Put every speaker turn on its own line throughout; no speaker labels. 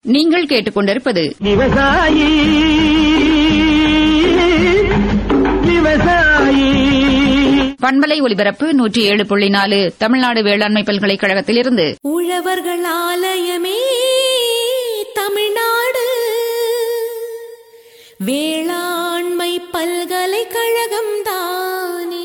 நீங்கள் கேட்டுக்கொண்டிருப்பது
விவசாயி விவசாயி
பண்பலை ஒலிபரப்பு நூற்றி ஏழு புள்ளி நாலு தமிழ்நாடு வேளாண்மை பல்கலைக்கழகத்திலிருந்து
உழவர்கள் ஆலயமே தமிழ்நாடு வேளாண்மை பல்கலைக்கழகம் தானே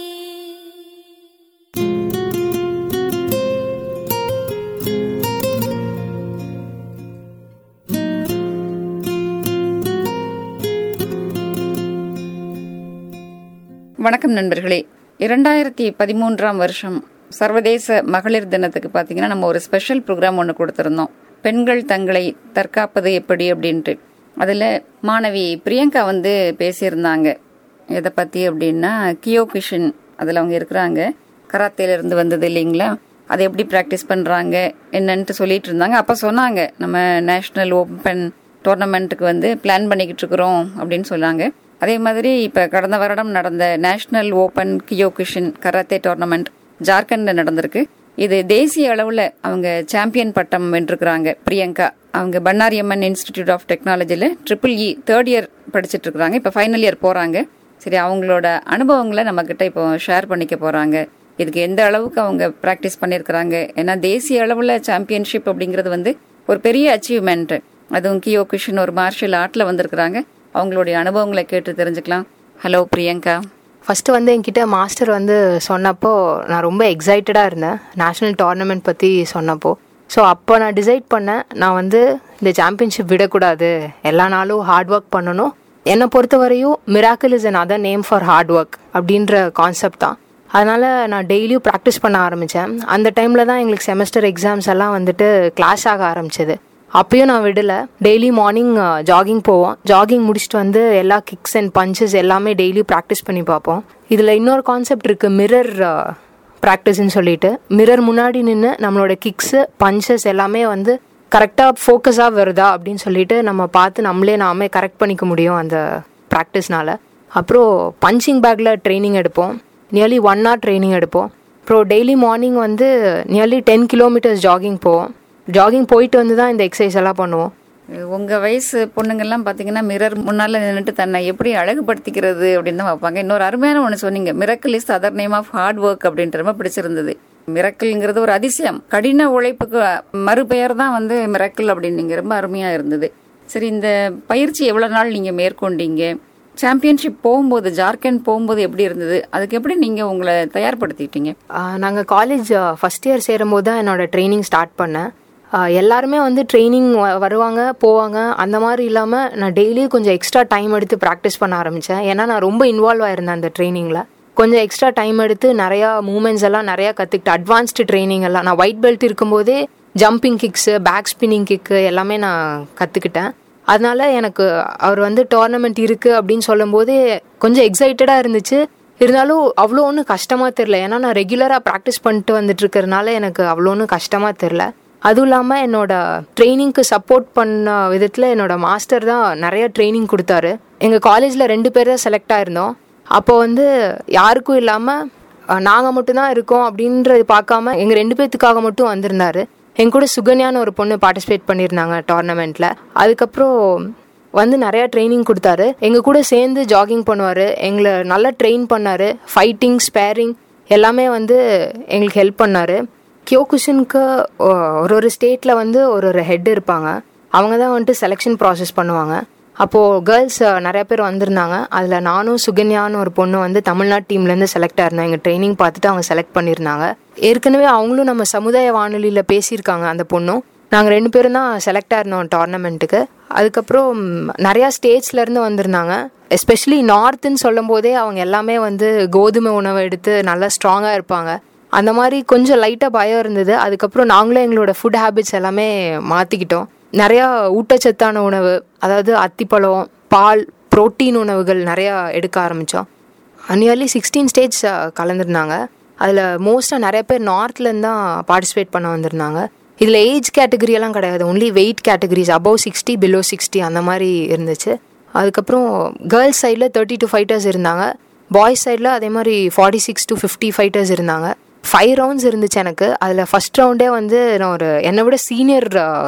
வணக்கம் நண்பர்களே இரண்டாயிரத்தி பதிமூன்றாம் வருஷம் சர்வதேச மகளிர் தினத்துக்கு பார்த்தீங்கன்னா நம்ம ஒரு ஸ்பெஷல் ப்ரோக்ராம் ஒன்று கொடுத்துருந்தோம் பெண்கள் தங்களை தற்காப்பது எப்படி அப்படின்ட்டு அதில் மாணவி பிரியங்கா வந்து பேசியிருந்தாங்க எதை பற்றி அப்படின்னா கியோ கிஷன் அதில் அவங்க இருக்கிறாங்க கராத்தேலேருந்து வந்தது இல்லைங்களா அதை எப்படி ப்ராக்டிஸ் பண்ணுறாங்க என்னன்ட்டு சொல்லிட்டு இருந்தாங்க அப்போ சொன்னாங்க நம்ம நேஷ்னல் ஓப்பன் டோர்னமெண்ட்டுக்கு வந்து பிளான் பண்ணிக்கிட்டு இருக்கிறோம் அப்படின்னு சொன்னாங்க அதே மாதிரி இப்போ கடந்த வருடம் நடந்த national open Kyokushin karate tournament ஜார்க்கண்டில் நடந்திருக்கு இது தேசிய அளவில் அவங்க சாம்பியன் பட்டம் வென்றிருக்கிறாங்க பிரியங்கா அவங்க பன்னாரியம்மன் இன்ஸ்டிடியூட் ஆஃப் டெக்னாலஜியில் ட்ரிபிள் இ தேர்ட் இயர் படிச்சுட்டு இருக்கிறாங்க இப்போ ஃபைனல் இயர் போகிறாங்க சரி அவங்களோட அனுபவங்களை நம்மக்கிட்ட இப்போ ஷேர் பண்ணிக்க போகிறாங்க இதுக்கு எந்த அளவுக்கு அவங்க ப்ராக்டிஸ் பண்ணியிருக்கிறாங்க ஏன்னா தேசிய அளவில் சாம்பியன்ஷிப் அப்படிங்கிறது வந்து ஒரு பெரிய அச்சீவ்மெண்ட் அதுவும் கியோ கிஷன் ஒரு மார்ஷியல் ஆர்ட்ல வந்திருக்கிறாங்க அவங்களுடைய அனுபவங்களை கேட்டு தெரிஞ்சுக்கலாம் ஹலோ பிரியங்கா
ஃபஸ்ட்டு வந்து என்கிட்ட மாஸ்டர் வந்து சொன்னப்போ நான் ரொம்ப எக்ஸைட்டடாக இருந்தேன் நேஷ்னல் டோர்னமெண்ட் பற்றி சொன்னப்போ ஸோ அப்போ நான் டிசைட் பண்ணேன் நான் வந்து இந்த சாம்பியன்ஷிப் விடக்கூடாது எல்லா நாளும் ஹார்ட் ஒர்க் பண்ணணும் என்னை பொறுத்தவரையும் miracle is an other name for hard work அப்படின்ற கான்செப்ட் தான் அதனால் நான் டெய்லியும் ப்ராக்டிஸ் பண்ண ஆரம்பித்தேன் அந்த டைமில் தான் எங்களுக்கு செமஸ்டர் எக்ஸாம்ஸ் எல்லாம் வந்துட்டு கிளாஸ் ஆக ஆரம்பிச்சது அப்பயும் நான் விடலை டெய்லி மார்னிங் ஜாகிங் போவோம் ஜாகிங் முடிச்சுட்டு வந்து எல்லா கிக்ஸ் அண்ட் பஞ்சஸ் எல்லாமே டெய்லி ப்ராக்டிஸ் பண்ணி பார்ப்போம் இதில் இன்னொரு கான்செப்ட் இருக்குது மிரர் ப்ராக்டிஸ்ன்னு சொல்லிட்டு மிரர் முன்னாடி நின்று நம்மளோட கிக்ஸு பஞ்சஸ் எல்லாமே வந்து கரெக்டாக ஃபோக்கஸாக வருதா அப்படின்னு சொல்லிட்டு நம்ம பார்த்து நம்மளே நாமே கரெக்ட் பண்ணிக்க முடியும் அந்த ப்ராக்டிஸ்னால அப்புறம் பஞ்சிங் பேக்கில் ட்ரைனிங் எடுப்போம் நியர்லி ஒன் ஹவர் ட்ரைனிங் எடுப்போம் அப்புறம் டெய்லி மார்னிங் வந்து நியர்லி டென் கிலோமீட்டர்ஸ் ஜாகிங் போவோம் ஜாகிங் போயிட்டு வந்து தான் இந்த எக்ஸசைஸ் எல்லாம் பண்ணுவோம்
உங்க வயசு பொண்ணுங்கெல்லாம் பாத்தீங்கன்னா மிரர் முன்னால நின்றுட்டு தன்னை எப்படி அழகுபடுத்திக்கிறது அப்படின்னு தான் வைப்பாங்க இன்னொரு அருமையான ஒன்று சொன்னீங்க miracle is other name of hard work அப்படின்ற ரொம்ப பிடிச்சிருந்தது மிரக்கல்ங்கிறது ஒரு அதிசயம் கடின உழைப்புக்கு மறுபெயர் தான் வந்து மிரக்கல் அப்படின்னு ரொம்ப அருமையா இருந்தது சரி இந்த பயிற்சி எவ்வளவு நாள் நீங்க மேற்கொண்டீங்க சாம்பியன்ஷிப் போகும்போது ஜார்க்கண்ட் போகும்போது எப்படி இருந்தது அதுக்கு எப்படி நீங்க உங்களை தயார்படுத்திட்டீங்க
நாங்கள் காலேஜ் ஃபஸ்ட் இயர் சேரும்போது தான் என்னோட ட்ரைனிங் ஸ்டார்ட் பண்ணேன் ஆஹ் எல்லாருமே வந்து ட்ரைனிங் வருவாங்க போவாங்க அந்த மாதிரி இல்லாமல் நான் டெய்லியும் கொஞ்சம் எக்ஸ்ட்ரா டைம் எடுத்து ப்ராக்டிஸ் பண்ண ஆரம்பித்தேன் ஏன்னா நான் ரொம்ப இன்வால்வ் ஆயிருந்தேன் அந்த ட்ரைனிங்கில் கொஞ்சம் எக்ஸ்ட்ரா டைம் எடுத்து நிறையா மூமெண்ட்ஸ் எல்லாம் நிறையா கற்றுக்கிட்டு அட்வான்ஸ்டு ட்ரைனிங் எல்லாம் நான் ஒயிட் பெல்ட் இருக்கும்போதே jumping kicks back spinning kick எல்லாமே நான் கற்றுக்கிட்டேன் அதனால எனக்கு அவர் வந்து டோர்னமெண்ட் இருக்குது அப்படின்னு சொல்லும்போது கொஞ்சம் எக்ஸைட்டடாக இருந்துச்சு இருந்தாலும் அவ்வளோ ஒன்றும் கஷ்டமாக தெரில ஏன்னா நான் ரெகுலராக ப்ராக்டிஸ் பண்ணிட்டு வந்துட்டு இருக்கிறதுனால எனக்கு அவ்வளோ ஒன்றும் கஷ்டமாக தெரில அதுவும் இல்லாமல் என்னோட ட்ரைனிங்க்கு சப்போர்ட் பண்ண விதத்தில் என்னோட மாஸ்டர் தான் நிறைய ட்ரைனிங் கொடுத்தாரு எங்கள் காலேஜில் ரெண்டு பேர் தான் செலக்ட் ஆயிருந்தோம் அப்போ வந்து யாருக்கும் இல்லாமல் நாங்கள் மட்டும்தான் இருக்கோம் அப்படின்றது பார்க்காம எங்கள் ரெண்டு பேர்த்துக்காக மட்டும் வந்திருந்தாரு என் கூட சுகன்யான்னு ஒரு பொண்ணு பார்ட்டிசிபேட் பண்ணியிருந்தாங்க டோர்னமெண்ட்டில் அதுக்கப்புறம் வந்து நிறையா ட்ரைனிங் கொடுத்தாரு எங்கள் கூட சேர்ந்து ஜாகிங் பண்ணுவார் எங்களை நல்லா ட்ரெயின் பண்ணார் ஃபைட்டிங் ஸ்பேரிங் எல்லாமே வந்து எங்களுக்கு ஹெல்ப் பண்ணார் கியோகுஷனுக்கு ஒரு ஒரு ஸ்டேட்டில் வந்து ஒரு ஒரு ஹெட் இருப்பாங்க அவங்க தான் வந்துட்டு செலெக்ஷன் ப்ராசஸ் பண்ணுவாங்க அப்போது கேர்ள்ஸ் நிறைய பேர் வந்திருந்தாங்க அதில் நானும் சுகன்யான்னு ஒரு பொண்ணு வந்து தமிழ்நாடு டீம்லேருந்து செலக்ட் ஆயிருந்தோம் எங்கள் ட்ரைனிங் பார்த்துட்டு அவங்க செலக்ட் பண்ணியிருந்தாங்க ஏற்கனவே அவங்களும் நம்ம சமுதாய வானொலியில் பேசியிருக்காங்க அந்த பொண்ணும் நாங்கள் ரெண்டு பேரும் தான் செலக்ட் ஆயிருந்தோம் டோர்னமெண்ட்டுக்கு அதுக்கப்புறம் நிறையா ஸ்டேட்ஸ்லேருந்து வந்திருந்தாங்க எஸ்பெஷலி நார்த்துன்னு சொல்லும் போதே அவங்க எல்லாமே வந்து கோதுமை உணவை எடுத்து நல்லா ஸ்ட்ராங்காக இருப்பாங்க அந்த மாதிரி கொஞ்சம் லைட்டாக பயம் இருந்தது அதுக்கப்புறம் நாங்களும் எங்களோட ஃபுட் ஹேபிட்ஸ் எல்லாமே மாற்றிக்கிட்டோம் நிறையா ஊட்டச்சத்தான உணவு அதாவது அத்திப்பழம் பால் புரோட்டீன் உணவுகள் நிறையா எடுக்க ஆரம்பித்தோம் நியர்லி சிக்ஸ்டீன் ஸ்டேட்ஸ் கலந்துருந்தாங்க அதில் மோஸ்ட்டாக நிறைய பேர் நார்த்லேருந்து தான் பார்ட்டிசிபேட் பண்ண வந்திருந்தாங்க இதில் ஏஜ் கேட்டகரி எல்லாம் கிடையாது only weight categories above sixty below sixty அந்த மாதிரி இருந்துச்சு அதுக்கப்புறம் கேர்ள்ஸ் சைடில் தேர்ட்டி டூ ஃபைட்டர்ஸ் இருந்தாங்க பாய்ஸ் சைடில் அதே மாதிரி forty six to fifty fighters இருந்தாங்க ஃபைவ் ரவுண்ட்ஸ் இருந்துச்சு எனக்கு அதில் ஃபஸ்ட் ரவுண்டே வந்து நான் ஒரு என்னை விட சீனியர்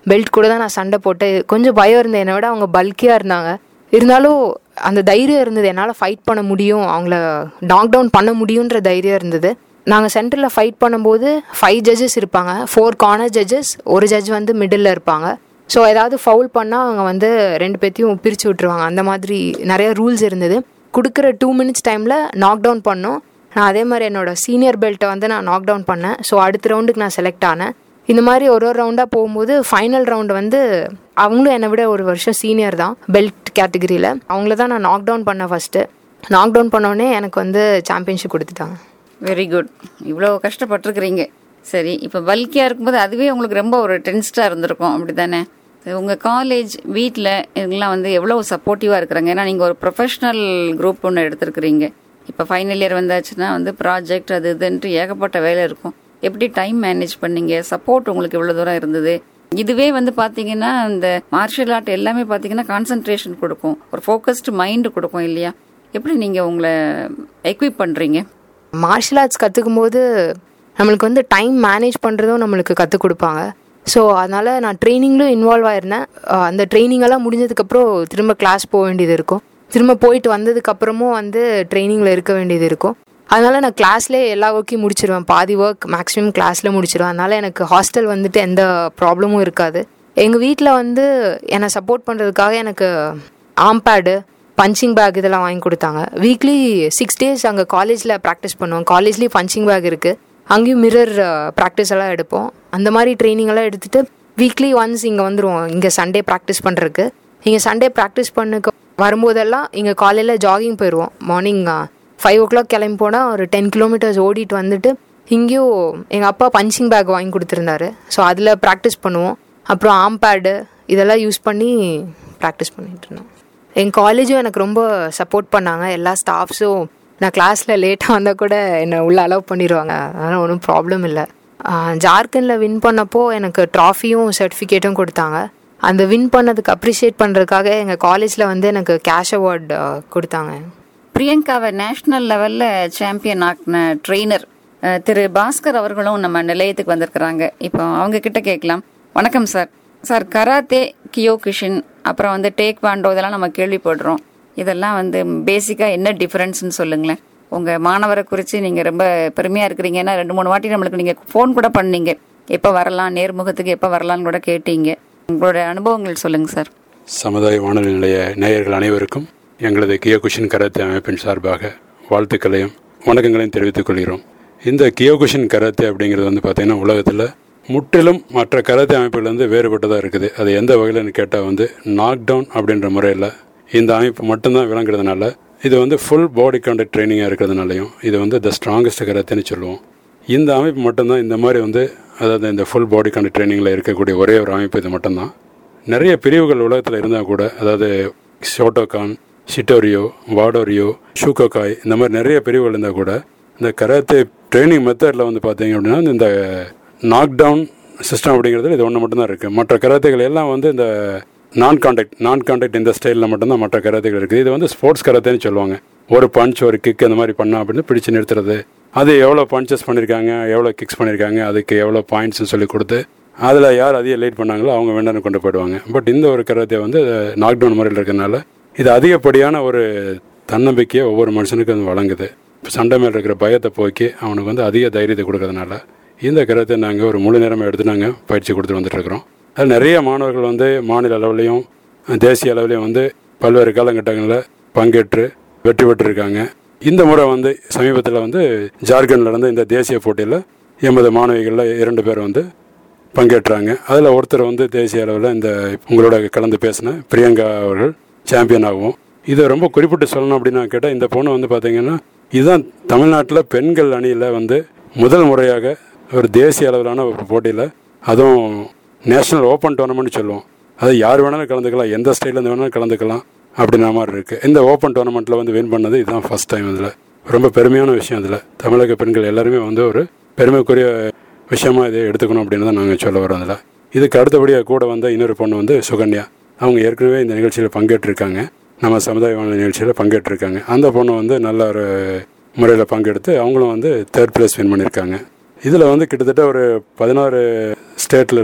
பெல்ட் கூட தான் நான் சண்டை போட்டு கொஞ்சம் பயம் இருந்தது என்னை விட அவங்க பல்கியாக இருந்தாங்க இருந்தாலும் அந்த தைரியம் இருந்தது என்னால் ஃபைட் பண்ண முடியும் அவங்கள நாக் டவுன் பண்ண முடியுன்ற தைரியம் இருந்தது நாங்கள் சென்டரில் ஃபைட் பண்ணும்போது ஃபைவ் ஜட்ஜஸ் இருப்பாங்க ஃபோர் கார்னர் ஜட்ஜஸ் ஒரு ஜட்ஜ் வந்து மிடில் இருப்பாங்க ஸோ ஏதாவது ஃபவுல் பண்ணால் அவங்க வந்து ரெண்டு பேர்த்தையும் பிரித்து விட்ருவாங்க அந்த மாதிரி நிறைய ரூல்ஸ் இருந்தது கொடுக்குற டூ மினிட்ஸ் டைமில் நாக் டவுன் பண்ணோம் நான் அதே மாதிரி என்னோட சீனியர் பெல்ட்டை வந்து நான் நாக் டவுன் பண்ணேன் ஸோ அடுத்த ரவுண்டுக்கு நான் செலக்ட் ஆனேன் இந்த மாதிரி ஒரு ஒரு ரவுண்டாக போகும்போது ஃபைனல் ரவுண்டு வந்து அவங்களும் என்னை விட ஒரு வருஷம் சீனியர் தான் பெல்ட் கேட்டகரியில் அவங்கள தான் நான் நாக் டவுன் பண்ணேன் ஃபஸ்ட்டு நாக் டவுன் பண்ணோடனே எனக்கு வந்து சாம்பியன்ஷிப் கொடுத்துட்டாங்க
வெரி குட் இவ்வளோ கஷ்டப்பட்டிருக்கிறீங்க சரி இப்போ பல்கியாக இருக்கும்போது அதுவே உங்களுக்கு ரொம்ப ஒரு டென்ஸ்டாக இருந்திருக்கும் அப்படி தானே உங்கள் காலேஜ் வீட்டில் இதெல்லாம் வந்து எவ்வளோ சப்போர்ட்டிவாக இருக்கிறாங்க ஏன்னா நீங்கள் ஒரு ப்ரொஃபஷ்னல் குரூப் ஒன்று எடுத்திருக்கிறீங்க இப்போ ஃபைனல் இயர் வந்தாச்சுன்னா வந்து ப்ராஜெக்ட் அது இதுன்ட்டு ஏகப்பட்ட வேலை இருக்கும் எப்படி டைம் மேனேஜ் பண்ணீங்க சப்போர்ட் உங்களுக்கு எவ்வளோ தூரம் இருந்தது இதுவே வந்து பார்த்தீங்கன்னா இந்த மார்ஷியல் ஆர்ட் எல்லாமே பார்த்தீங்கன்னா கான்சன்ட்ரேஷன் கொடுக்கும் ஒரு ஃபோக்கஸ்டு மைண்டு கொடுக்கும் இல்லையா எப்படி நீங்கள் உங்களை எக்விப் பண்ணுறீங்க
மார்ஷியல் ஆர்ட்ஸ் கற்றுக்கும் போது நம்மளுக்கு வந்து டைம் மேனேஜ் பண்ணுறதும் நம்மளுக்கு கற்றுக் கொடுப்பாங்க ஸோ அதனால் நான் ட்ரைனிங்லும் இன்வால்வ் ஆயிருந்தேன் அஹ் அந்த ட்ரைனிங் எல்லாம் முடிஞ்சதுக்கப்புறம் திரும்ப கிளாஸ் போக வேண்டியது இருக்கும் திரும்ப போயிட்டு வந்ததுக்கப்புறமும் வந்து ட்ரைனிங்கில் இருக்க வேண்டியது இருக்கும் அதனால் நான் கிளாஸ்லேயே எல்லா ஒர்க்கையும் முடிச்சிருவேன் பாதி ஒர்க் மேக்ஸிமம் கிளாஸில் முடிச்சிருவேன் அதனால் எனக்கு ஹாஸ்டல் வந்துட்டு எந்த ப்ராப்ளமும் இருக்காது எங்கள் வீட்டில் வந்து என்னை சப்போர்ட் பண்ணுறதுக்காக எனக்கு ஆம்பேடு பஞ்சிங் பேக் இதெல்லாம் வாங்கி கொடுத்தாங்க வீக்லி சிக்ஸ் டேஸ் அங்கே காலேஜில் ப்ராக்டிஸ் பண்ணுவோம் காலேஜ்லேயும் பஞ்சிங் பேக் இருக்குது அங்கேயும் மிரர் ப்ராக்டிஸ் எல்லாம் எடுப்போம் அந்த மாதிரி ட்ரைனிங் எல்லாம் எடுத்துட்டு வீக்லி ஒன்ஸ் இங்கே வந்துடுவோம் இங்கே சண்டே ப்ராக்டிஸ் பண்ணுறதுக்கு இங்கே சண்டே ப்ராக்டிஸ் பண்ணுக்கு வரும்போதெல்லாம் இங்கே காலையில் ஜாகிங் போயிடுவோம் மார்னிங் ஃபைவ் ஓ கிளாக் கிளம்பி போனால் ஒரு டென் கிலோமீட்டர்ஸ் ஓடிட்டு வந்துட்டு இங்கேயும் எங்கள் அப்பா பஞ்சிங் பேக் வாங்கி கொடுத்துருந்தாரு ஸோ அதில் ப்ராக்டிஸ் பண்ணுவோம் அப்புறம் ஆம்பேடு இதெல்லாம் யூஸ் பண்ணி ப்ராக்டிஸ் பண்ணிட்டு இருந்தோம் எங்கள் காலேஜும் எனக்கு ரொம்ப சப்போர்ட் பண்ணாங்க எல்லா ஸ்டாஃப்ஸும் நான் கிளாஸில் லேட்டாக வந்தால் கூட என்னை உள்ளே அலோவ் பண்ணிடுவாங்க அதனால் ஒன்றும் ப்ராப்ளம் இல்லை ஜார்க்கண்டில் வின் பண்ணப்போ எனக்கு ட்ராஃபியும் சர்டிஃபிகேட்டும் கொடுத்தாங்க அந்த வின் பண்ணதுக்கு அப்ரிஷியேட் பண்ணுறதுக்காக எங்கள் காலேஜில் வந்து எனக்கு கேஷ் அவார்ட் கொடுத்தாங்க
பிரியங்காவை நேஷனல் லெவலில் சாம்பியன் ஆக்கின ட்ரெயினர் திரு பாஸ்கர் அவர்களும் நம்ம நிலையத்துக்கு வந்திருக்கிறாங்க இப்போ அவங்க கிட்ட கேட்கலாம் வணக்கம் சார் சார் கராத்தே கியோகிஷின் அப்புறம் வந்து டேக் வாண்டோ இதெல்லாம் நம்ம கேள்விப்படுறோம் இதெல்லாம் வந்து பேசிக்காக என்ன டிஃப்ரென்ஸ்னு சொல்லுங்களேன் உங்கள் மாணவரை குறித்து நீங்கள் ரொம்ப பெருமையாக இருக்கிறீங்க ஏன்னா ரெண்டு மூணு வாட்டி நம்மளுக்கு நீங்கள் ஃபோன் கூட பண்ணீங்க எப்போ வரலாம் நேர்முகத்துக்கு எப்போ வரலாம்னு கூட கேட்டீங்க உங்களோட அனுபவங்கள் சொல்லுங்கள் சார்
சமுதாய வானொலி நிலைய நேயர்கள் அனைவருக்கும் எங்களது கியோகுஷின் கராத்தே அமைப்பின் சார்பாக வாழ்த்துக்களையும் வணக்கங்களையும் தெரிவித்துக் கொள்கிறோம் இந்த கியோகுஷின் கராத்தே அப்படிங்கிறது வந்து பார்த்திங்கன்னா உலகத்தில் முற்றிலும் மற்ற கராத்தே அமைப்புலேருந்து வேறுபட்டதாக இருக்குது அது எந்த வகையில்னு கேட்டால் வந்து நாக் டவுன் அப்படின்ற முறையில் இந்த அமைப்பு மட்டும்தான் விளங்குறதுனால இது வந்து ஃபுல் பாடி கான்டாக்ட் ட்ரைனிங்காக இருக்கிறதுனாலையும் இது வந்து த ஸ்ட்ராங்கஸ்ட் கராத்தேன்னு சொல்லுவோம் இந்த அமைப்பு மட்டும்தான் இந்த மாதிரி வந்து அதாவது இந்த ஃபுல் பாடி கான்டாக்ட் ட்ரைனிங்கில் இருக்கக்கூடிய ஒரே ஒரு அமைப்பு இது மட்டும்தான் நிறைய பிரிவுகள் உலகத்தில் இருந்தால் கூட அதாவது ஷோட்டோகான் ஷிட்டோரியோ வாடோரியோ ஷூகோகாய் இந்த மாதிரி நிறைய பிரிவுகள் இருந்தால் கூட இந்த கராத்தே ட்ரைனிங் மெத்தடில் வந்து பார்த்தீங்க அப்படின்னா இந்த நாக் டவுன் சிஸ்டம் அப்படிங்கிறது இது ஒன்று மட்டும்தான் இருக்குது மற்ற கராத்தைகள் எல்லாம் வந்து இந்த நான் கான்டாக்ட் நான் கான்டாக்ட் இந்த ஸ்டைலில் மட்டும்தான் மற்ற கராத்தைகள் இருக்குது இது வந்து ஸ்போர்ட்ஸ் கராத்தேன்னு சொல்லுவாங்க ஒரு பஞ்ச் ஒரு கிக் அந்த மாதிரி பண்ணா அப்படின்னு பிடிச்சு நிறுத்துறது அது எவ்வளோ பஞ்சஸ் பண்ணியிருக்காங்க எவ்வளோ கிக்ஸ் பண்ணியிருக்காங்க அதுக்கு எவ்வளோ பாயிண்ட்ஸ்னு சொல்லி கொடுத்து அதில் யார் அதிகம் லேட் பண்ணாங்களோ அவங்க வேண்டாம்னு கொண்டு போயிடுவாங்க பட் இந்த ஒரு கராத்தே வந்து நாக் டவுன் முறையில் இருக்கிறதுனால இது அதிகப்படியான ஒரு தன்னம்பிக்கையை ஒவ்வொரு மனுஷனுக்கும் அது வழங்குது இப்போ சண்டை மேல் இருக்கிற பயத்தை போக்கி அவனுக்கு வந்து அதிக தைரியத்தை கொடுக்கறதுனால இந்த கருத்தை நாங்கள் ஒரு முழு நேரமாக எடுத்து நாங்கள் பயிற்சி கொடுத்துட்டு வந்துட்டுருக்குறோம் அது நிறைய மாணவர்கள் வந்து மாநில அளவுலையும் தேசிய அளவுலையும் வந்து பல்வேறு காலகட்டங்களில் பங்கேற்று வெற்றி பெற்றிருக்காங்க இந்த முறை வந்து சமீபத்தில் வந்து ஜார்க்கண்டில் நடந்த இந்த தேசிய போட்டியில் எண்பது மாணவிகளில் இரண்டு பேர் வந்து பங்கேற்றாங்க அதில் ஒருத்தர் வந்து தேசிய அளவில் இந்த உங்களோட கலந்து பேசின பிரியங்கா அவர்கள் சாம்பியன் ஆகும் இதை ரொம்ப குறிப்பிட்டு சொல்லணும் அப்படின்னு கேட்டால் இந்த பொண்ணு வந்து பார்த்தீங்கன்னா இதுதான் தமிழ்நாட்டில் பெண்கள் அணியில் வந்து முதல் முறையாக ஒரு தேசிய அளவிலான ஒரு போட்டியில் அதுவும் நேஷனல் ஓப்பன் டோர்னமெண்ட் சொல்லுவோம் அது யார் வேணாலும் கலந்துக்கலாம் எந்த ஸ்டைலேருந்து வேணாலும் கலந்துக்கலாம் அப்படின்ற மாதிரி இருக்குது இந்த ஓப்பன் டோர்னமெண்ட்டில் வந்து வின் பண்ணது இதுதான் ஃபஸ்ட் டைம் இதில் ரொம்ப பெருமையான விஷயம் இதில் தமிழக பெண்கள் எல்லாருமே வந்து ஒரு பெருமைக்குரிய விஷயமா இதை எடுத்துக்கணும் அப்படின்னு தான் நாங்கள் சொல்ல வரோம் அதில் இதுக்கு அடுத்தபடியாக கூட வந்த இன்னொரு பொண்ணு வந்து சுகன்யா அவங்க ஏற்கனவே இந்த நிகழ்ச்சியில் பங்கேற்றிருக்காங்க நம்ம சமுதாய வானொலி நிகழ்ச்சியில் பங்கேற்றிருக்காங்க அந்த பொண்ணு வந்து நல்ல ஒரு முறையில் பங்கெடுத்து அவங்களும் வந்து தேர்ட் பிளேஸ் வின் பண்ணியிருக்காங்க இதில் வந்து கிட்டத்தட்ட ஒரு பதினாறு ஸ்டேட்லேருந்து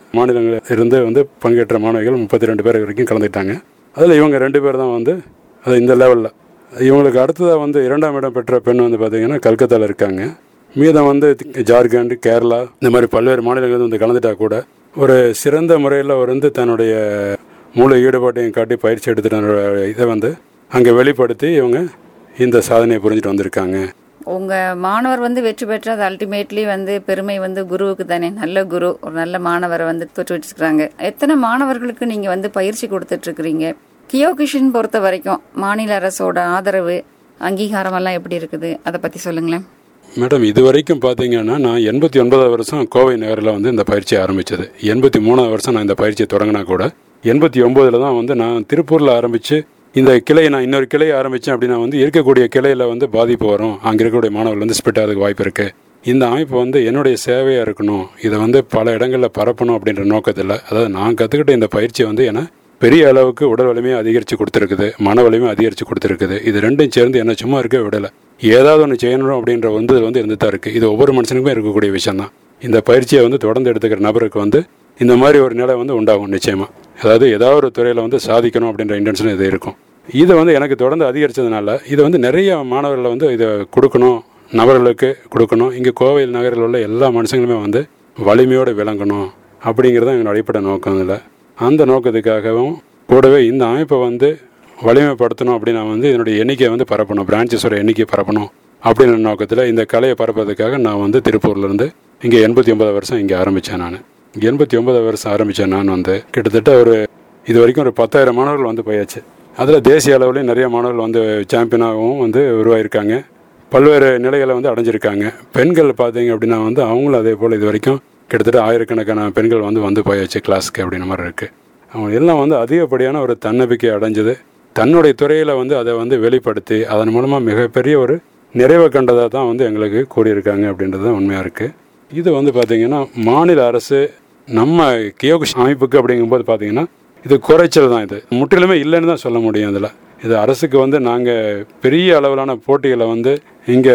மாநிலங்களில் இருந்து வந்து பங்கேற்ற மாணவிகள் முப்பத்தி ரெண்டு பேர் வரைக்கும் கலந்துக்கிட்டாங்க அதில் இவங்க ரெண்டு பேர் தான் வந்து அது இந்த லெவலில் இவங்களுக்கு அடுத்ததாக வந்து இரண்டாம் இடம் பெற்ற பெண் வந்து பார்த்திங்கன்னா கல்கத்தாவில் இருக்காங்க மீதம் வந்து ஜார்க்கண்ட் கேரளா இந்த மாதிரி பல்வேறு மாநிலங்கள் வந்து கலந்துட்டா கூட ஒரு சிறந்த முறையில் அவர் வந்து தன்னுடைய முழு ஈடுபாட்டையும் காட்டி பயிற்சி எடுத்துகிற இதை வந்து அங்கே வெளிப்படுத்தி இவங்க இந்த சாதனையை புரிஞ்சுட்டு வந்திருக்காங்க
உங்க மாணவர் வந்து வெற்றி பெற்று அது அல்டிமேட்லி வந்து பெருமை வந்து குருவுக்கு தானே நல்ல குரு ஒரு நல்ல மாணவரை வந்து தோற்று வச்சிருக்காங்க எத்தனை மாணவர்களுக்கு நீங்க வந்து பயிற்சி கொடுத்துட்டு இருக்கிறீங்க கியோகிஷின் பொறுத்த வரைக்கும் மாநில அரசோட ஆதரவு அங்கீகாரம் எல்லாம் எப்படி இருக்குது அதை பத்தி சொல்லுங்களேன்
மேடம் இது வரைக்கும் பார்த்தீங்கன்னா நான் எண்பத்தி ஒன்பதாவது வருஷம் கோவை நகரில் வந்து இந்த பயிற்சியை ஆரம்பித்தது எண்பத்தி மூணாவது வருஷம் நான் இந்த பயிற்சியை தொடங்கினா கூட எண்பத்தி ஒம்போதில் தான் வந்து நான் திருப்பூரில் ஆரம்பித்து இந்த கிளையை நான் இன்னொரு கிளையை ஆரம்பித்தேன் அப்படின்னா வந்து இருக்கக்கூடிய கிளையில் வந்து பாதிப்பு வரும் அங்கே இருக்கக்கூடிய மாணவர்கள் வந்து ஸ்பிட் ஆகிறதுக்கு வாய்ப்பு இருக்குது இந்த அமைப்பு வந்து என்னுடைய சேவையாக இருக்கணும் இதை வந்து பல இடங்களில் பரப்பணும் அப்படின்ற நோக்கத்தில் அதாவது நான் கற்றுக்கிட்ட இந்த பயிற்சியை வந்து என பெரிய அளவுக்கு உடல் வலிமையை அதிகரித்து கொடுத்துருக்குது மன வலிமையை அதிகரித்து கொடுத்துருக்குது இது ரெண்டும் சேர்ந்து என்ன சும்மா இருக்க விடலை ஏதாவது ஒன்று செய்யணும் அப்படின்ற வந்து வந்து இருந்து தான் இருக்குது இது ஒவ்வொரு மனுஷனுக்குமே இருக்கக்கூடிய விஷயம் தான் இந்த பயிற்சியை வந்து தொடர்ந்து எடுத்துக்கிற நபருக்கு வந்து இந்த மாதிரி ஒரு நிலை வந்து உண்டாகும் நிச்சயமாக அதாவது ஏதாவது ஒரு துறையில் வந்து சாதிக்கணும் அப்படின்ற இன்டென்ஷன் இது இருக்கும் இதை வந்து எனக்கு தொடர்ந்து அதிகரித்ததுனால இது வந்து நிறைய மாணவர்களை வந்து இதை கொடுக்கணும் நபர்களுக்கு கொடுக்கணும் இங்கே கோவில் நகரில் உள்ள எல்லா மனுஷங்களுமே வந்து வலிமையோடு விளங்கணும் அப்படிங்கிறது தான் எங்களோட அடிப்படை நோக்கம் இதில் அந்த நோக்கத்துக்காகவும் கூடவே இந்த அமைப்பை வந்து வலிமைப்படுத்தணும் அப்படின்னா வந்து இதனுடைய எண்ணிக்கையை வந்து பரப்பணும் பிரான்ச்சஸோட எண்ணிக்கையை பரப்பணும் அப்படின்ற நோக்கத்தில் இந்த கலையை பரப்புறதுக்காக நான் வந்து திருப்பூர்லேருந்து இங்கே எண்பத்தி ஒன்பது வருஷம் இங்கே ஆரம்பித்தேன் நான் எண்பத்தி ஒன்பது வருஷம் ஆரம்பித்தேன் நான் வந்து கிட்டத்தட்ட ஒரு இது வரைக்கும் ஒரு பத்தாயிரம் மாணவர்கள் வந்து போயாச்சு அதில் தேசிய அளவுலேயும் நிறைய மாணவர்கள் வந்து சாம்பியனாகவும் வந்து உருவாயிருக்காங்க பல்வேறு நிலைகளை வந்து அடைஞ்சிருக்காங்க பெண்கள் பார்த்தீங்க அப்படின்னா வந்து அவங்களும் அதே போல் இது வரைக்கும் கிட்டத்தட்ட ஆயிரக்கணக்கான பெண்கள் வந்து வந்து போயாச்சு கிளாஸ்க்கு அப்படின்ற மாதிரி இருக்குது அவங்க எல்லாம் வந்து அதிகப்படியான ஒரு தன்னம்பிக்கை அடைஞ்சது தன்னுடைய துறையில் வந்து அதை வந்து வெளிப்படுத்தி அதன் மூலமாக மிகப்பெரிய ஒரு நிறைவை கண்டதாக தான் வந்து எங்களுக்கு கூறியிருக்காங்க அப்படின்றது தான் உண்மையாக இருக்குது இது வந்து பார்த்திங்கன்னா மாநில அரசு நம்ம கியோகுஷ் அமைப்புக்கு அப்படிங்கும்போது பார்த்திங்கன்னா இது குறைச்சல் தான் இது முற்றிலுமே இல்லைன்னு தான் சொல்ல முடியும் இதில் இது அரசுக்கு வந்து நாங்கள் பெரிய அளவிலான போட்டிகளை வந்து இங்கே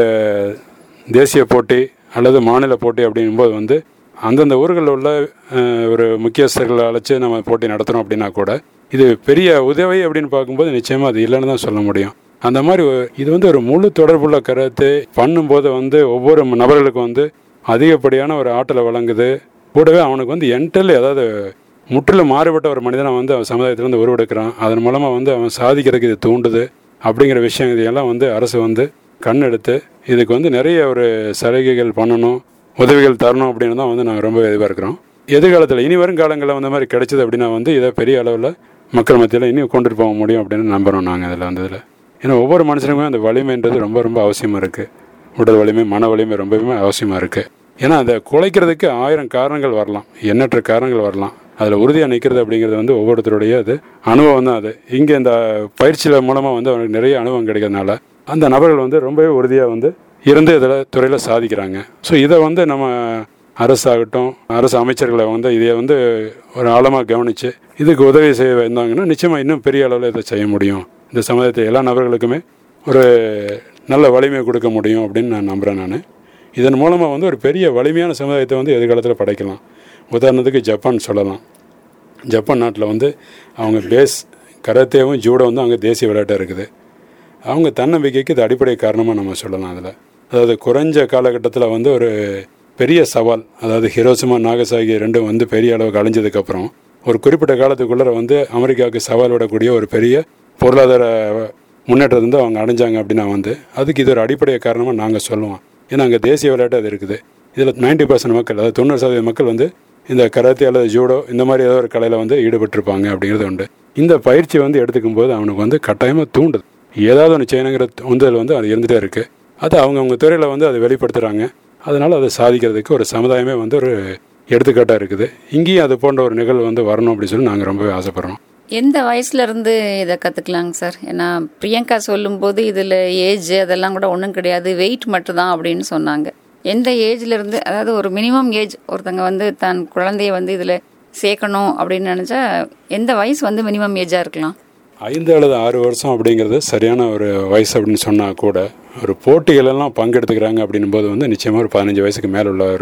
தேசிய போட்டி அல்லது மாநில போட்டி அப்படிங்கும்போது வந்து அந்தந்த ஊர்களில் உள்ள அஹ், ஒரு முக்கியஸ்தர்களை அழைச்சி நம்ம போட்டி நடத்துகிறோம் அப்படின்னா கூட இது பெரிய உதவி அப்படின்னு பார்க்கும்போது நிச்சயமாக அது இல்லைன்னு தான் சொல்ல முடியும் அந்த மாதிரி ஒரு- இது வந்து ஒரு முழு தொடர்புள்ள கருத்து பண்ணும்போது வந்து ஒவ்வொரு நபர்களுக்கும் வந்து அதிகப்படியான ஒரு ஆற்றலை வழங்குது கூடவே அவனுக்கு வந்து என்டல் அதாவது முற்றிலும் மாறுபட்ட ஒரு மனிதனை வந்து அவன் சமுதாயத்திலேருந்து உருவெடுக்கிறான் அதன் மூலமாக வந்து அவன் சாதிக்கிறதுக்கு இது தூண்டுது அப்படிங்கிற விஷயம் இதையெல்லாம் வந்து அரசு வந்து கண்ணெடுத்து இதுக்கு வந்து நிறைய ஒரு சலுகைகள் பண்ணணும் உதவிகள் தரணும் அப்படின்னு தான் வந்து நாங்கள் ரொம்ப எதிர்பார்க்குறோம் எதிர்காலத்தில் இனி வரும் காலங்களில் வந்து மாதிரி கிடைச்சது அப்படின்னா வந்து இதை பெரிய அளவில் மக்கள் மத்தியில் இன்னும் கொண்டுட்டு போக முடியும் அப்படின்னு நம்புகிறோம் நாங்கள் இதில் வந்து இதில் ஏன்னா ஒவ்வொரு மனுஷனுக்குமே அந்த வலிமைன்றது ரொம்ப ரொம்ப அவசியமாக இருக்குது உடல் வலிமை மன வலிமை ரொம்பவுமே அவசியமாக இருக்குது ஏன்னா அதை குலைக்கிறதுக்கு ஆயிரம் காரணங்கள் வரலாம் எண்ணற்ற காரணங்கள் வரலாம் அதில் உறுதியாக நிற்கிறது அப்படிங்கிறது வந்து ஒவ்வொருத்தருடைய அது அனுபவம் தான் அது இங்கே இந்த பயிற்சியில் மூலமாக வந்து அவனுக்கு நிறைய அனுபவம் கிடைக்கிறதுனால அந்த நபர்கள் வந்து ரொம்பவே உறுதியாக வந்து இருந்து இதில் துறையில் சாதிக்கிறாங்க ஸோ இதை வந்து நம்ம அரசாகட்டும் அரசு அமைச்சர்களை வந்து இதை வந்து ஒரு ஆழமாக கவனித்து இதுக்கு உதவி செய்ய வந்தாங்கன்னா நிச்சயமாக இன்னும் பெரிய அளவில் இதை செய்ய முடியும் இந்த சமுதாயத்தை எல்லா நபர்களுக்குமே ஒரு நல்ல வலிமையை கொடுக்க முடியும் அப்படின்னு நான் நம்புகிறேன் நான் இதன் மூலமாக வந்து ஒரு பெரிய வலிமையான சமுதாயத்தை வந்து எதிர்காலத்தில் படைக்கலாம் உதாரணத்துக்கு ஜப்பான் சொல்லலாம் ஜப்பான் நாட்டில் வந்து அவங்க பேஸ் கராத்தேவும் ஜூடோ வந்து அங்கே தேசிய விளையாட்டாக இருக்குது அவங்க தன்னம்பிக்கைக்கு இது அடிப்படை காரணமாக நம்ம சொல்லலாம் அதில் அதாவது குறைஞ்ச காலகட்டத்தில் வந்து ஒரு பெரிய சவால் அதாவது ஹிரோசிமா நாகசாகி ரெண்டும் வந்து பெரிய அளவுக்கு அழிஞ்சதுக்கப்புறம் ஒரு குறிப்பிட்ட காலத்துக்குள்ளே வந்து அமெரிக்காவுக்கு சவால் விடக்கூடிய ஒரு பெரிய பொருளாதார முன்னேற்றத்தை வந்து அவங்க அடைஞ்சாங்க அப்படின்னா வந்து அதுக்கு இது ஒரு அடிப்படை காரணமாக நாங்கள் சொல்லுவோம் ஏன்னா அங்கே தேசிய விளையாட்டு அது இருக்குது இதில் 90% பர்சன்ட் மக்கள் அதாவது தொண்ணூறு சதவீத மக்கள் வந்து இந்த கராத்தே அல்லது ஜூடோ இந்த மாதிரி ஏதோ ஒரு கலையில் வந்து ஈடுபட்டிருப்பாங்க அப்படிங்கிறது உண்டு இந்த பயிற்சி வந்து எடுத்துக்கும் போது அவனுக்கு வந்து கட்டாயமாக தூண்டுது ஏதாவது ஒன்று செய்யணுங்கிற உந்துதல் வந்து அது இருந்துகிட்டே இருக்குது அது அவங்கவுங்க துறையில் வந்து அதை வெளிப்படுத்துகிறாங்க அதனால் அதை சாதிக்கிறதுக்கு ஒரு சமுதாயமே வந்து ஒரு எடுத்துக்காட்டாக இருக்குது இங்கேயும் அது போன்ற ஒரு நிகழ்வு வந்து வரணும் அப்படின்னு சொல்லி நாங்கள் ரொம்பவே ஆசைப்படுறோம்
எந்த வயசுல இருந்து இதை கத்துக்கலாங்க சார் ஏன்னா பிரியங்கா சொல்லும்போது இதுல ஏஜ் அதெல்லாம் கூட ஒன்றும் கிடையாது வெயிட் மட்டும்தான் அப்படின்னு சொன்னாங்க எந்த ஏஜ்ல இருந்து அதாவது ஒரு மினிமம் ஏஜ் ஒருத்தங்க வந்து தன் குழந்தைய வந்து இதுல சேர்க்கணும் அப்படின்னு நினைச்சா எந்த வயசு வந்து மினிமம் ஏஜா இருக்கலாம்
ஐந்து அல்லது ஆறு வருஷம் அப்படிங்கிறது சரியான ஒரு வயசு அப்படின்னு சொன்னால் கூட ஒரு போட்டிகளெல்லாம் பங்கெடுத்துக்கிறாங்க அப்படின்னும் போது வந்து நிச்சயமாக ஒரு பதினஞ்சு வயசுக்கு மேலே உள்ள ஒரு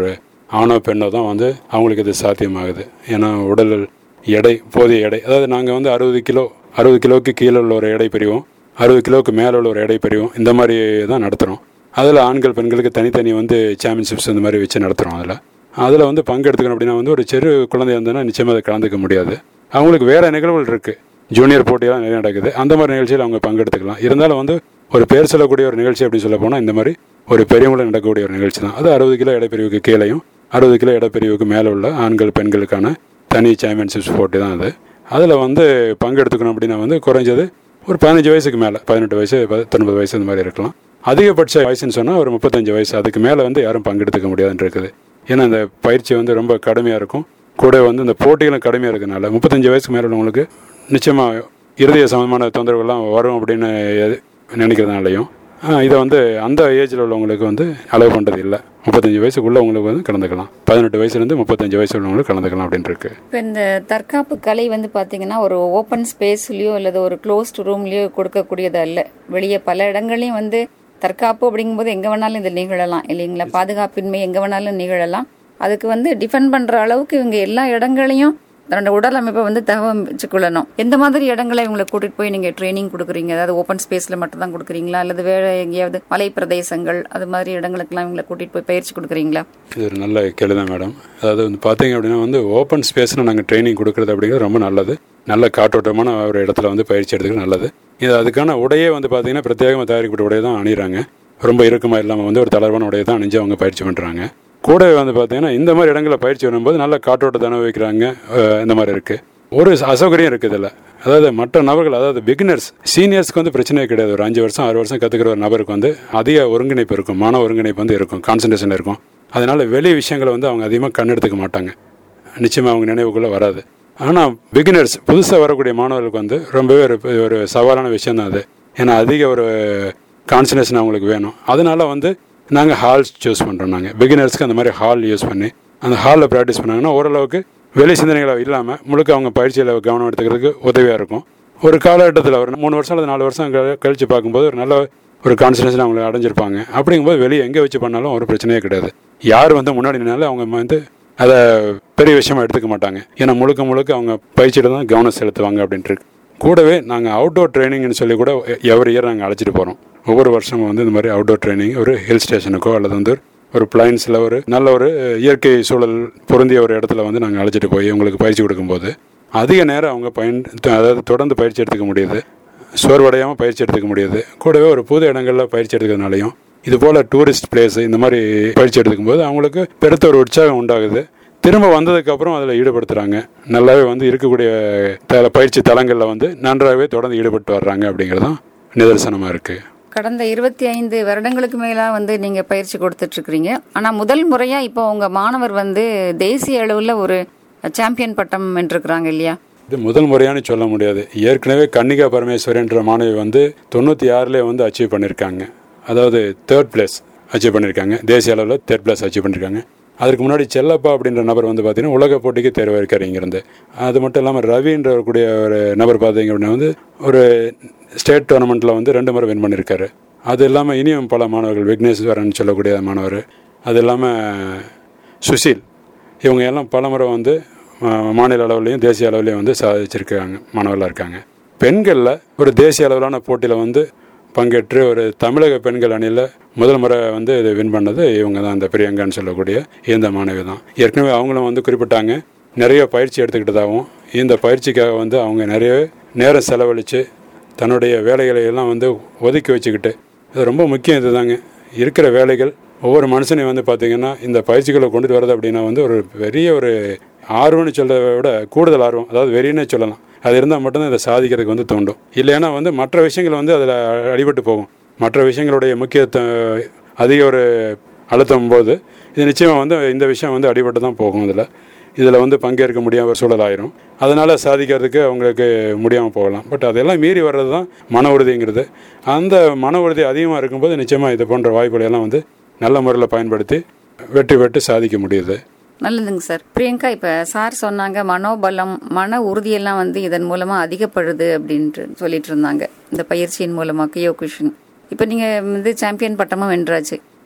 ஆணோ பெண்ணோ தான் வந்து அவங்களுக்கு இது சாத்தியமாகுது ஏன்னா உடல் எடை போதிய எடை அதாவது நாங்கள் வந்து அறுபது கிலோ அறுபது கிலோவுக்கு கீழே உள்ள ஒரு எடை பிரிவும் அறுபது கிலோவுக்கு மேலே உள்ள ஒரு எடை பிரிவும் இந்த மாதிரி தான் நடத்துகிறோம் அதில் ஆண்கள் பெண்களுக்கு தனித்தனி வந்து சாம்பியன்ஷிப்ஸ் இந்த மாதிரி வச்சு நடத்துகிறோம் அதில் அதில் வந்து பங்கெடுத்துக்கணும் அப்படின்னா வந்து ஒரு சிறு குழந்தை இருந்ததுன்னா நிச்சயமாக அதை கலந்துக்க முடியாது அவங்களுக்கு வேறு நிகழ்வுகள் இருக்குது ஜூனியர் போட்டியெல்லாம் நிறைய நடக்குது அந்த மாதிரி நிகழ்ச்சியில் அவங்க பங்கெடுத்துக்கலாம் இருந்தாலும் வந்து ஒரு பேர் சொல்லக்கூடிய ஒரு நிகழ்ச்சி அப்படின்னு சொல்ல போனால் இந்த மாதிரி ஒரு பெரியவங்களை நடக்கக்கூடிய ஒரு நிகழ்ச்சி தான் அது அறுபது கிலோ எடைப்பிரிவுக்கு கீழேயும் அறுபது கிலோ எடைப்பிரிவுக்கு மேலே உள்ள ஆண்கள் பெண்களுக்கான தனி சாம்பியன்ஷிப்ஸ் போட்டி தான் அது அதில் வந்து பங்கெடுத்துக்கணும் அப்படின்னா வந்து குறைஞ்சது ஒரு பதினஞ்சு வயசுக்கு மேலே பதினெட்டு வயசு பத்தொன்பது வயசு இந்த மாதிரி இருக்கலாம் அதிகபட்ச வயசுன்னு சொன்னால் ஒரு முப்பத்தஞ்சு வயசு அதுக்கு மேலே வந்து யாரும் பங்கெடுத்துக்க முடியாதுன்னு இருக்குது ஏன்னா இந்த பயிற்சி வந்து ரொம்ப கடுமையாக இருக்கும் கூட வந்து இந்த போட்டிகளும் கடுமையாக இருக்கனால முப்பத்தஞ்சு வயசுக்கு மேலே உள்ளவங்களுக்கு நிச்சயமாக இருதய சம்பந்தமான தொந்தரவுகள்லாம் வரும் அப்படின்னு எது- நினைக்கிறதுனாலையும் ஆஹ், இதை வந்து அந்த ஏஜில் உள்ளவங்களுக்கு வந்து அலோவ் பண்ணுறது இல்லை முப்பத்தஞ்சு வயசுக்குள்ளவங்களுக்கு வந்து கலந்துக்கலாம் பதினெட்டு வயசுலேருந்து முப்பத்தஞ்சு வயசு உள்ளவங்களுக்கு கலந்துக்கலாம் அப்படின்னு இருக்கு
இப்போ இந்த தற்காப்பு கலை வந்து பார்த்தீங்கன்னா ஒரு ஓப்பன் ஸ்பேஸ்லயோ அல்லது ஒரு க்ளோஸ்ட் ரூம்லயோ கொடுக்கக்கூடியது அல்ல வெளியே பல இடங்களையும் வந்து தற்காப்பு அப்படிங்கும்போது எங்கே வேணாலும் இது நிகழலாம் இல்லைங்களா பாதுகாப்பின்மை எங்கே வேணாலும் நிகழலாம் அதுக்கு வந்து டிஃபெண்ட் பண்ணுற அளவுக்கு இவங்க எல்லா இடங்களையும் தன்னோட உடல் அமைப்பை வந்து தகவச்சுக்கொள்ளணும் எந்த மாதிரி இடங்களை இவங்களை கூட்டிட்டு போய் நீங்கள் ட்ரைனிங் கொடுக்குறீங்க அதாவது ஓப்பன் ஸ்பேஸில் மட்டும் தான் கொடுக்குறீங்களா அல்லது வேற எங்கேயாவது மலை பிரதேசங்கள் அது மாதிரி இடங்களுக்கெல்லாம் இவங்களை கூட்டிட்டு போய் பயிற்சி கொடுக்குறீங்களா
இது ஒரு நல்ல கேள்வி தான் மேடம் அதாவது வந்து பார்த்தீங்க அப்படின்னா வந்து ஓப்பன் ஸ்பேஸில் நாங்கள் ட்ரைனிங் கொடுக்குறது அப்படிங்கிறது ரொம்ப நல்லது நல்ல காற்றோட்டமான ஒரு இடத்துல வந்து பயிற்சி எடுத்துக்கிறது நல்லது இது அதுக்கான உடையே வந்து பார்த்தீங்கன்னா பிரத்யேகமாக தயாரிக்கப்பட்ட உடையை தான் அணிகிறாங்க ரொம்ப இறுக்கமாக இல்லாமல் வந்து ஒரு தளர்வான உடையை தான் அணிஞ்சு அவங்க பயிற்சி பண்ணுறாங்க கூடவே வந்து பார்த்தீங்கன்னா இந்த மாதிரி இடங்களில் பயிற்சி வரும்போது நல்ல காற்றோட்டத்தை அனுபவிக்கிறாங்க அஹ் இந்த மாதிரி இருக்குது ஒரு அசௌகரியம் இருக்குது இதில் அதாவது மற்ற நபர்கள் அதாவது பிகினர்ஸ் சீனியர்ஸ்க்கு வந்து பிரச்சனையே கிடையாது ஒரு அஞ்சு வருஷம் ஆறு வருஷம் கற்றுக்கிற ஒரு நபருக்கு வந்து அதிக ஒருங்கிணைப்பு இருக்கும் மன ஒருங்கிணைப்பு வந்து இருக்கும் கான்சன்ட்ரேஷன் இருக்கும் அதனால வெளி விஷயங்களை வந்து அவங்க அதிகமாக கண்ணெடுத்துக்க மாட்டாங்க நிச்சயமாக அவங்க நினைவுக்குள்ளே வராது ஆனால் பிகினர்ஸ் புதுசாக வரக்கூடிய மாணவர்களுக்கு வந்து ரொம்பவே ஒரு ஒரு சவாலான விஷயம் தான் அது ஏன்னா அதிக ஒரு கான்சன்ட்ரேஷன் அவங்களுக்கு வேணும் அதனால வந்து நாங்கள் ஹால்ஸ் சூஸ் பண்ணுறோம் நாங்கள் பிகினர்ஸ்க்கு அந்த மாதிரி ஹால் யூஸ் பண்ணி அந்த ஹாலில் ப்ராக்டிஸ் பண்ணாங்கன்னா ஓரளவுக்கு வெளி சிந்தனைகளை இல்லாமல் முழுக்க அவங்க பயிற்சியில் கவனம் எடுத்துக்கிறதுக்கு உதவியாக இருக்கும் ஒரு காலகட்டத்தில் ஒரு மூணு வருஷம் அல்லது நாலு வருஷம் க- கழிச்சு பார்க்கும்போது ஒரு நல்ல ஒரு கான்சன்ட்ரேஷன் அவங்க அடைஞ்சிருப்பாங்க அப்படிங்கும்போது வெளியே எங்கே வச்சு பண்ணாலும் ஒரு பிரச்சனையே கிடையாது யார் வந்து முன்னாடி நின்னாலும் அவங்க வந்து அதை பெரிய விஷயமா எடுத்துக்க மாட்டாங்க ஏன்னா முழுக்க முழுக்க அவங்க பயிற்சியில தான் கவனம் செலுத்துவாங்க அப்படின்ட்டு இருக்கு. கூடவே நாங்கள் அவுட்டோர் ட்ரைனிங்னு சொல்லி கூட எவ்ரி இயர் நாங்கள் அழைச்சிட்டு போகிறோம் ஒவ்வொரு வருஷமும் வந்து இந்த மாதிரி அவுட்டோர் ட்ரைனிங் ஒரு ஹில் ஸ்டேஷனுக்கோ அல்லது வந்து ஒரு பிளைன்ஸில் ஒரு நல்ல ஒரு இயற்கை சூழல் பொருந்திய ஒரு இடத்துல வந்து நாங்கள் அழைச்சிட்டு போய் உங்களுக்கு பயிற்சி கொடுக்கும்போது அதிக நேரம் அவங்க பயன் அதாவது தொடர்ந்து பயிற்சி எடுத்துக்க முடியுது சோர்வடையாமல் பயிற்சி எடுத்துக்க முடியுது கூடவே ஒரு புது இடங்களில் பயிற்சி எடுக்கிறதுனாலையும் இது போல் டூரிஸ்ட் பிளேஸ் இந்த மாதிரி பயிற்சி எடுத்துக்கும்போது அவங்களுக்கு பெருத்த ஒரு உற்சாகம் உண்டாகுது திரும்ப வந்ததுக்கப்புறம் அதில் ஈடுபடுத்துகிறாங்க நல்லாவே வந்து இருக்கக்கூடிய த பயிற்சி தலங்களில் வந்து நன்றாகவே தொடர்ந்து ஈடுபட்டு வர்றாங்க அப்படிங்கிறது தான் நிதர்சனமாக இருக்குது
கடந்த இருபத்தி ஐந்து வருடங்களுக்கு மேலா வந்து நீங்க பயிற்சி கொடுத்துட்டு இருக்கிறீங்க ஆனா முதல் முறையா இப்போ உங்க மாணவர் வந்து தேசிய அளவுல ஒரு சாம்பியன் பட்டம் வென்றிருக்கிறாங்க இல்லையா
இது முதல் முறையானு சொல்ல முடியாது ஏற்கனவே கன்னிகா பரமேஸ்வரன்ற மாணவி வந்து தொண்ணூற்றி ஆறுலேயே வந்து அச்சீவ் பண்ணியிருக்காங்க அதாவது தேர்ட் பிளேஸ் அச்சீவ் பண்ணியிருக்காங்க தேசிய அளவில் தேர்ட் பிளேஸ் அச்சீவ் பண்ணியிருக்காங்க அதுக்கு முன்னாடி செல்லப்பா அப்படின்ற நபர் வந்து பார்த்தீங்கன்னா உலக போட்டிக்கு தேர்வு இருக்காரு இங்கிருந்து அது மட்டும் இல்லாமல் ரவின்ற கூடிய ஒரு நபர் பார்த்தீங்க அப்படின்னா வந்து ஒரு ஸ்டேட் டோர்னமெண்ட்டில் வந்து ரெண்டு முறை வின் பண்ணியிருக்காரு அது இல்லாமல் இனியும் பல மாணவர்கள் விக்னேஸ்வரன் சொல்லக்கூடிய மாணவர் அது இல்லாமல் சுஷீல் இவங்க எல்லாம் பல முறை வந்து அஹ், மாநில அளவுலையும் தேசிய அளவுலையும் வந்து சாதிச்சிருக்காங்க மாணவர்களாக இருக்காங்க பெண்களில் ஒரு தேசிய அளவிலான போட்டியில் வந்து பங்கேற்று ஒரு தமிழக பெண்கள் அணியில் முதல் முறை வந்து இது வின் பண்ணது இவங்க தான் இந்த பிரியங்கான்னு சொல்லக்கூடிய இந்த மாணவி தான் ஏற்கனவே அவங்களும் வந்து குறிப்பிட்டாங்க நிறைய பயிற்சி எடுத்துக்கிட்டதாகவும் இந்த பயிற்சிக்காக வந்து அவங்க நிறைய நேரம் செலவழித்து தன்னுடைய வேலைகளை எல்லாம் வந்து ஒதுக்கி வச்சுக்கிட்டு இது ரொம்ப முக்கியம் இதுதாங்க இருக்கிற வேலைகள் ஒவ்வொரு மனுஷனையும் வந்து பார்த்தீங்கன்னா இந்த பயிற்சிகளை கொண்டுட்டு வரது அப்படின்னா வந்து ஒரு பெரிய ஒரு ஆர்வம்னு சொல்றதை விட கூடுதல் ஆர்வம் அதாவது வெறின்னே சொல்லலாம் அது இருந்தால் மட்டும்தான் இதை சாதிக்கிறதுக்கு வந்து தூண்டும் இல்லைன்னா வந்து மற்ற விஷயங்கள் வந்து அதில் அடிபட்டு போகும் மற்ற விஷயங்களுடைய முக்கியத்துவம் அதிக ஒரு அழுத்தம் போது இது நிச்சயமாக வந்து இந்த விஷயம் வந்து அடிபட்டு தான் போகும் இதில் இதில் வந்து பங்கேற்க முடியாம ஒரு சூழல் ஆயிரும் அதனால் சாதிக்கிறதுக்கு அவங்களுக்கு முடியாமல் போகலாம் பட் அதெல்லாம் மீறி வர்றது தான் மன உறுதிங்கிறது அந்த மன உறுதி அதிகமாக இருக்கும்போது நிச்சயமாக இது போன்ற வாய்ப்புகளை எல்லாம் வந்து நல்ல முறையில் பயன்படுத்தி வெற்றி பெற்று சாதிக்க முடியுது
நல்லதுங்க சார் பிரியங்கா இப்ப சார் சொன்னாங்க மனோபலம் மன உறுதியெல்லாம் வந்து இதன் மூலமா அதிகப்படுது அப்படின்ட்டு சொல்லிட்டு இருந்தாங்க இந்த பயிற்சியின் மூலமா கியோ குஷன் இப்ப நீங்க வந்து சாம்பியன் பட்டமும் வென்றாச்சு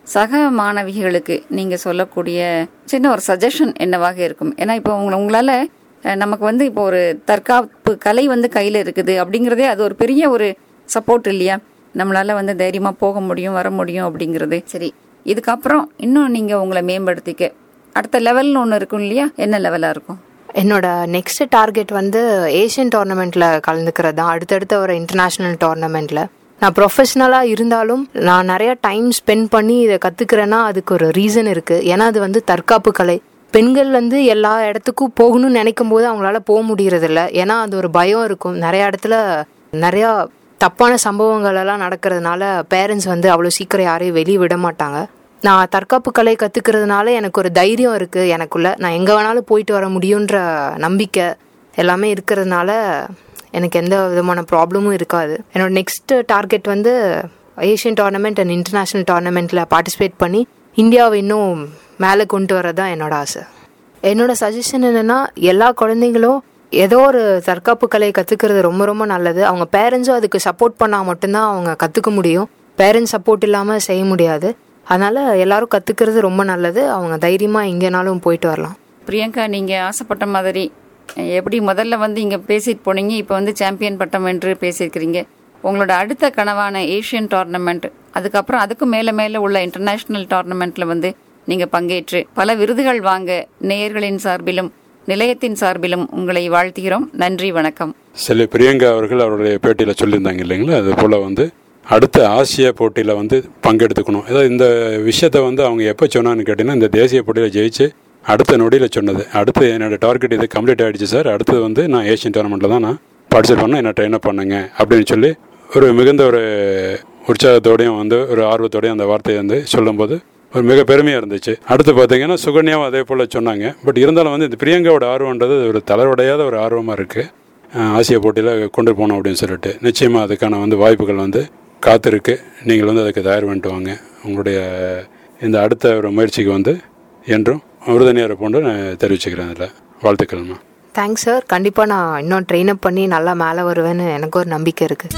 சக மாணவிகளுக்கு நீங்க சொல்லக்கூடிய சின்ன ஒரு சஜஷன் என்னவாக இருக்கும் ஏன்னா இப்போ உங்களை உங்களால அஹ், நமக்கு வந்து இப்போ ஒரு தற்காப்பு கலை வந்து கையில இருக்குது அப்படிங்கறதே அது ஒரு பெரிய ஒரு சப்போர்ட் இல்லையா நம்மளால வந்து தைரியமா போக முடியும் வர முடியும் அப்படிங்கிறது சரி இதுக்கப்புறம் இன்னும் நீங்க உங்களை மேம்படுத்திக்க அடுத்த லெவல்னு ஒன்று இருக்கும் இல்லையா என்ன லெவலா இருக்கும்
என்னோட நெக்ஸ்ட் டார்கெட் வந்து ஏஷியன் டோர்னமெண்ட்ல கலந்துக்கிறது தான் அடுத்தடுத்த ஒரு இன்டர்நேஷ்னல் டோர்னமெண்ட்ல நான் ப்ரொஃபஷ்னலாக இருந்தாலும் நான் நிறைய டைம் ஸ்பெண்ட் பண்ணி இதை கற்றுக்கிறேன்னா அதுக்கு ஒரு ரீசன் இருக்குது ஏன்னா அது வந்து தற்காப்பு கலை பெண்கள் வந்து எல்லா இடத்துக்கும் போகணும்னு நினைக்கும் போது அவங்களால போக முடியறதில்ல ஏன்னா அது ஒரு பயம் இருக்கும் நிறைய இடத்துல நிறையா தப்பான சம்பவங்கள் எல்லாம் நடக்கிறதுனால பேரண்ட்ஸ் வந்து அவ்வளோ சீக்கிரம் யாரையும் வெளியே விட மாட்டாங்க நான் தற்காப்பு கலை கற்றுக்கிறதுனால எனக்கு ஒரு தைரியம் இருக்குது எனக்குள்ள நான் எங்கே வேணாலும் போயிட்டு வர முடியுன்ற நம்பிக்கை எல்லாமே இருக்கிறதுனால எனக்கு எந்த விதமான ப்ராப்ளமும் இருக்காது என்னோட நெக்ஸ்ட் டார்கெட் வந்து ஏஷியன் டோர்னமெண்ட் அண்ட் இன்டர்நேஷ்னல் டோர்னமெண்ட்டில் பார்ட்டிசிபேட் பண்ணி இந்தியாவை இன்னும் மேலே கொண்டு வரது தான் என்னோட ஆசை என்னோட சஜஷன் என்னன்னா எல்லா குழந்தைங்களும் ஏதோ ஒரு தற்காப்பு கலையை கற்றுக்கிறது ரொம்ப ரொம்ப நல்லது அவங்க பேரண்ட்ஸும் அதுக்கு சப்போர்ட் பண்ணால் மட்டும்தான் அவங்க கற்றுக்க முடியும் பேரண்ட்ஸ் சப்போர்ட் இல்லாமல் செய்ய முடியாது அதனால் எல்லாரும் கற்றுக்கிறது ரொம்ப நல்லது அவங்க தைரியமாக எங்கேனாலும் போயிட்டு வரலாம்
பிரியங்கா நீங்க ஆசைப்பட்ட மாதிரி அஹ், எப்படி முதல்ல வந்து இங்க பேசிட்டு போனீங்க இப்போ வந்து சாம்பியன் பட்டம் வென்று பேசியிருக்கிறீங்க உங்களோட அடுத்த கனவான ஏஷியன் டோர்னமெண்ட் அதுக்கப்புறம் அதுக்கு மேல மேல உள்ள இன்டர்நேஷனல் டோர்னமெண்ட்ல வந்து நீங்க பங்கேற்று பல விருதுகள் வாங்க நேயர்களின் சார்பிலும் நிலையத்தின் சார்பிலும் உங்களை வாழ்த்துகிறோம் நன்றி வணக்கம்
செல்வி பிரியங்கா அவர்கள் அவருடைய பேட்டியில் சொல்லியிருந்தாங்க இல்லைங்களா அது போல் வந்து அடுத்த ஆசிய போட்டியில் வந்து பங்கெடுத்துக்கணும் ஏதாவது இந்த விஷயத்தை வந்து அவங்க எப்போ சொன்னான்னு கேட்டிங்கன்னா இந்த தேசிய போட்டியில் ஜெயிச்சு அடுத்த நொடியில் சொன்னது அடுத்து என்னோட டார்கெட் இது கம்ப்ளீட் ஆகிடுச்சு சார் அடுத்தது வந்து நான் ஏஷியன் டோர்னமெண்ட்டில் தான் நான் பார்ட்டிசிபேட் பண்ண என்ன ட்ரெயினப் பண்ணுங்க அப்படின்னு சொல்லி ஒரு மிகுந்த ஒரு உற்சாகத்தோடையும் வந்து ஒரு ஆர்வத்தோடையும் அந்த வார்த்தையை வந்து சொல்லும்போது ஒரு மிக பெருமையாக இருந்துச்சு அடுத்து பார்த்தீங்கன்னா சுகன்யாவும் அதே போல் சொன்னாங்க பட் இருந்தாலும் வந்து இந்த பிரியங்காவோட ஆர்வன்றது ஒரு தளர்வடையாத ஒரு ஆர்வமாக இருக்குது ஆசிய போட்டியில் கொண்டு போகணும் அப்படின்னு சொல்லிட்டு நிச்சயமாக அதுக்கான வந்து வாய்ப்புகள் வந்து காத்திருக்கு நீங்கள் வந்து அதுக்கு தயார் பண்ணிட்டு வாங்க உங்களுடைய இந்த அடுத்த ஒரு முயற்சிக்கு வந்து என்றும் உறுதுணையாக போன்று நான் தெரிவிச்சுக்கிறேன் அதில் வாழ்த்துக்கள்மா
தேங்க்ஸ் சார் கண்டிப்பாக நான் இன்னும் ட்ரெயின் அப் பண்ணி நல்லா மேலே வருவேன்னு எனக்கு ஒரு நம்பிக்கை இருக்குது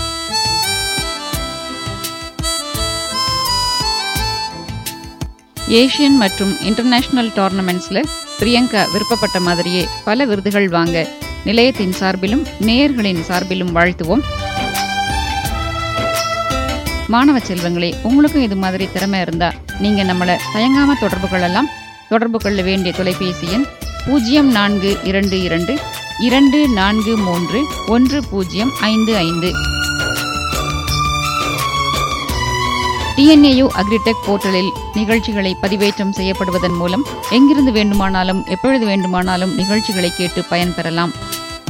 ஏஷியன் மற்றும் இன்டர்நேஷனல் டோர்னமெண்ட்ஸ்ல பிரியங்கா விருப்பப்பட்ட மாதிரியே பல விருதுகள் வாங்க நிலையத்தின் சார்பிலும் நேயர்களின் சார்பிலும் வாழ்த்துவோம் மாணவ செல்வங்களே உங்களுக்கும் இது மாதிரி திறமை இருந்தா நீங்க நம்மள தயங்காம தொடர்பு கொள்ளலாம் தொடர்பு கொள்ள வேண்டிய தொலைபேசி எண் பூஜ்ஜியம் நான்கு இரண்டு இரண்டு இரண்டு நான்கு மூன்று ஒன்று பூஜ்ஜியம் ஐந்து ஐந்து டிஎன்ஏயு அக்ரிடெக் போர்ட்டலில் நிகழ்ச்சிகளை பதிவேற்றம் செய்யப்படுவதன் மூலம் எங்கிருந்து வேண்டுமானாலும் எப்பொழுது வேண்டுமானாலும் நிகழ்ச்சிகளை கேட்டு பயன்பெறலாம்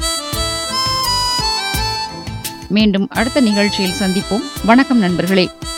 மீண்டும் அடுத்த நிகழ்ச்சியில் சந்திப்போம் வணக்கம் நண்பர்களே